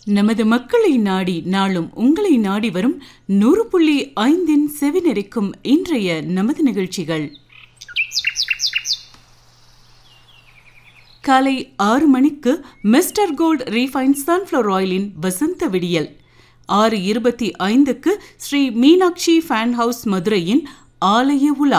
நமது மக்களை நாடி நாளும் உங்களை நாடி வரும் நூறு புள்ளி ஐந்தின் செவிநெறிக்கும் இன்றைய நமது நிகழ்ச்சிகள் காலை ஆறு மணிக்கு மிஸ்டர் கோல்ட் ரீஃபைன் சன்ஃப்ளவர் ஆயிலின் வசந்த விடியல் ஆறு இருபத்தி ஐந்துக்கு ஸ்ரீ மீனாட்சி ஃபேன் ஹவுஸ் மதுரையின் ஆலய உலா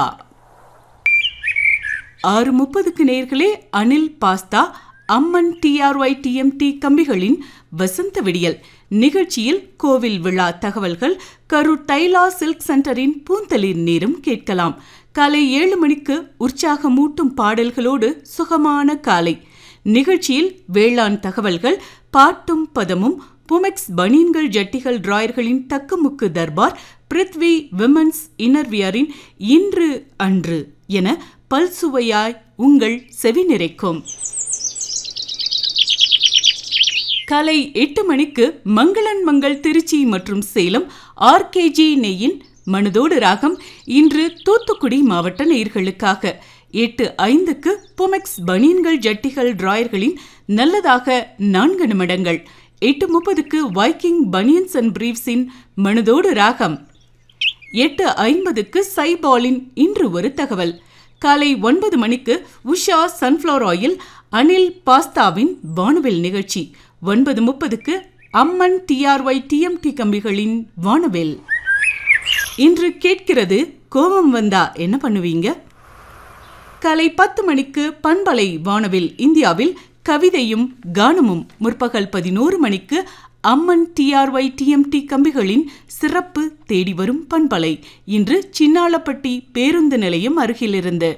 ஆறு முப்பதுக்கு நேர்களே Anil pasta Amman TRY TMT கம்பிகளின் வசந்த விடியல் நிகழ்ச்சியில் கோவில் விழா தகவல்கள் கரூர் தைலா சில்க் சென்டரின் பூந்தளிர் நேரம் கேட்கலாம் காலை ஏழு மணிக்கு உற்சாகமூட்டும் பாடல்களோடு சுகமான காலை நிகழ்ச்சியில் வேளாண் தகவல்கள் பாட்டும் பதமும் புமெக்ஸ் பனியன்கள் ஜட்டிகள் டிராயர்களின் தக்குமுக்கு தர்பார் பிருத்வி விமன்ஸ் இன்னர்வியரின் இன்று அன்று என பல்சுவையாய் உங்கள் செவி நிறைக்கும் காலை எட்டு மணிக்கு மங்களன் மங்கள் திருச்சி மற்றும் சேலம் ஆர்கேஜி நெய்யின் மனதோடு ராகம் இன்று தூத்துக்குடி மாவட்ட நேயர்களுக்காக எட்டு ஐந்துக்கு புமெக்ஸ் பனியன்கள் ஜட்டிகள் டிராயர்களின் நல்லதாக நான்கு நிமிடங்கள் எட்டு முப்பதுக்கு வைக்கிங் பனியன்ஸ் அண்ட் பிரீவ்ஸின் மனதோடு ராகம் எட்டு ஐம்பதுக்கு சைபாலின் இன்று ஒரு தகவல் காலை ஒன்பது மணிக்கு உஷா சன்ஃப்ளவர் ஆயில் அனில் பாஸ்தாவின் வானவில் நிகழ்ச்சி ஒன்பது முப்பதுக்கு அம்மன் டிஆர்ஒய் டிஎம்டி கம்பிகளின் வானவில் இன்று கேட்கிறது கோபம் வந்தா என்ன பண்ணுவீங்க காலை பத்து மணிக்கு பண்பலை வானவில் இந்தியாவில் கவிதையும் கானமும் முற்பகல் பதினோரு மணிக்கு அம்மன் டிஆர்ஒய் டிஎம்டி கம்பிகளின் சிறப்பு தேடி வரும் பண்பலை இன்று சின்னாளப்பட்டி பேருந்து நிலையம் அருகிலிருந்து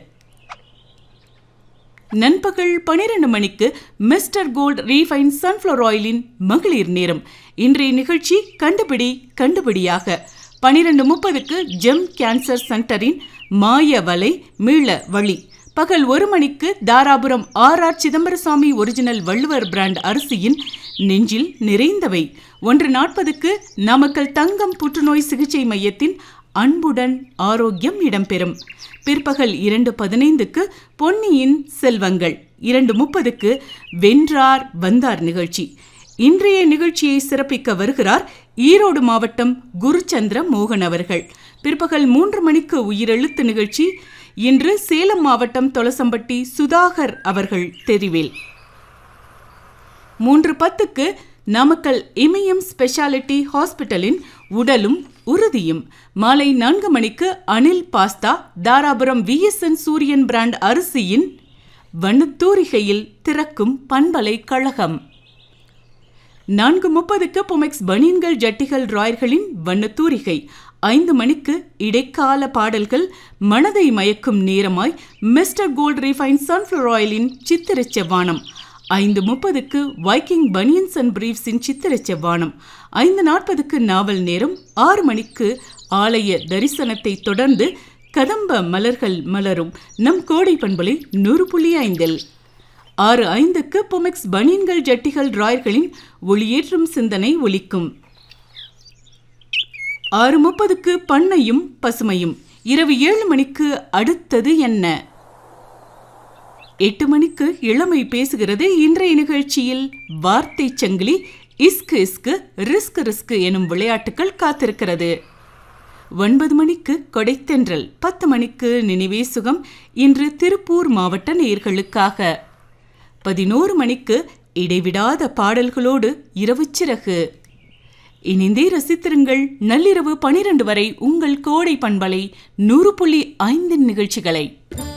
நண்பகல் பனிரெண்டு மணிக்கு மிஸ்டர் கோல்ட் ரீஃபைன் சன்ஃப்ளவர் ஆயிலின் மகளிர் நேரம் இன்றைய நிகழ்ச்சி கண்டுபிடி கண்டுபிடியாக பனிரெண்டு முப்பதுக்கு ஜெம் கேன்சர் சென்டரின் மாய வலை மீள வழி பகல் ஒரு மணிக்கு Dharapuram R R Chidambaraswamy original Valluvar brand அரிசியின் நெஞ்சில் நிறைந்தவை ஒன்று நாற்பதுக்கு நாமக்கல் தங்கம் புற்றுநோய் சிகிச்சை மையத்தின் அன்புடன் ஆரோக்கியம் இடம்பெறும் பிற்பகல் இரண்டு பதினைந்துக்கு பொன்னியின் செல்வங்கள் இரண்டு முப்பதுக்கு வென்றார் வந்தார் நிகழ்ச்சி இன்றைய நிகழ்ச்சியை சிறப்பிக்க வருகிறார் ஈரோடு மாவட்டம் குருச்சந்திர மோகன் அவர்கள் பிற்பகல் மூன்று மணிக்கு உயிரெழுத்து நிகழ்ச்சி இன்று சேலம் மாவட்டம் தொலசம்பட்டி சுதாகர் அவர்கள் தெரிவில் மூன்று பத்துக்கு நாமக்கல் இமயம் ஸ்பெஷாலிட்டி ஹாஸ்பிட்டலின் உடலும் உறுதியும் மாலை நான்கு மணிக்கு Anil pasta Dharapuram VSN Suriyan brand அரிசியின் வண்ணத்தூரிகையில் திறக்கும் பண்பலை கழகம் நான்கு முப்பதுக்கு பொமெக்ஸ் பனியன்கள் ஜட்டிகள் ராயர்களின் வண்ணத்தூரிகை ஐந்து மணிக்கு இடைக்கால பாடல்கள் மனதை மயக்கும் நேரமாய் மிஸ்டர் கோல்ட் ரீஃபைன் சன்ஃப்ளவர் ஆயிலின் சித்திர செவ்வானம் ஐந்து முப்பதுக்கு வைக்கிங் பனியன்ஸ் அண்ட் பிரீவ்ஸின் சித்திர செவ்வானம் ஐந்து நாற்பதுக்கு நாவல் நேரம் ஆறு மணிக்கு ஆலய தரிசனத்தை தொடர்ந்து கதம்ப மலர்கள் மலரும் நம் கோடை பண்பலை நூறு புள்ளி ஐந்தில் ஆறு ஐந்துக்கு பொமெக்ஸ் பனியன்கள் ஜட்டிகள் டிராயர்களின் ஒளியேற்றும் சிந்தனை ஒலிக்கும் ஆறு முப்பதுக்கு பண்ணையும் பசுமையும் இரவு ஏழு மணிக்கு அடுத்தது என்ன எட்டு மணிக்கு இளமை பேசுகிறது இன்றைய நிகழ்ச்சியில் வார்த்தை சங்கிலி இஸ்கு இஸ்கு ரிஸ்க் ரிஸ்க் எனும் விளையாட்டுகள் காத்திருக்கிறது ஒன்பது மணிக்கு கொடைத்தென்றல் பத்து மணிக்கு நினைவே சுகம் இன்று திருப்பூர் மாவட்ட நேர்களுக்காக பதினோரு மணிக்கு இடைவிடாத பாடல்களோடு இரவு சிறகு இணைந்தே ரசித்திருங்கள் நள்ளிரவு பனிரெண்டு வரை உங்கள் கோடை பண்பலை நூறு புள்ளி ஐந்தின் நிகழ்ச்சிகளை